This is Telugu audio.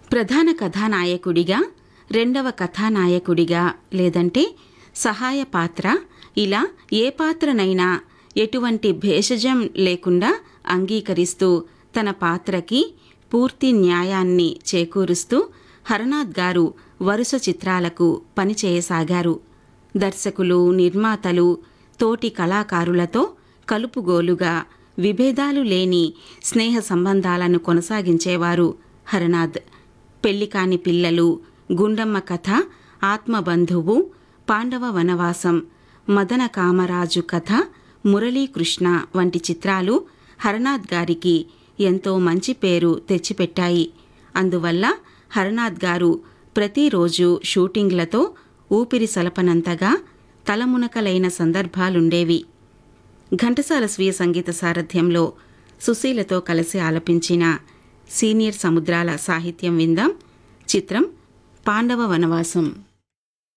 ప్రధాన కథానాయకుడిగా రెండవ కథానాయకుడిగా లేదంటే సహాయ పాత్ర ఇలా ఏ పాత్రనైనా ఎటువంటి భేషజం లేకుండా అంగీకరిస్తూ తన పాత్రకి పూర్తి న్యాయాన్ని చేకూరుస్తూ హరనాథ్ గారు వరుస చిత్రాలకు పనిచేయసాగారు దర్శకులు నిర్మాతలు తోటి కళాకారులతో కలుపుగోలుగా విభేదాలు లేని స్నేహ సంబంధాలను కొనసాగించేవారు హరనాథ్ పెళ్లికాని పిల్లలు గుండమ్మ కథ ఆత్మబంధువు పాండవ వనవాసం మదన కామరాజు కథ మురళీకృష్ణ వంటి చిత్రాలు హరనాథ్ గారికి ఎంతో మంచి పేరు తెచ్చిపెట్టాయి అందువల్ల హరనాథ్ గారు ప్రతిరోజు షూటింగ్లతో ఊపిరి సలపనంతగా తలమునకలైన సందర్భాలుండేవి ఘంటసాల స్వీయ సంగీత సారథ్యంలో సుశీలతో కలిసి ఆలపించిన సీనియర్ సముద్రాల సాహిత్యం విందాం చిత్రం పాండవ వనవాసం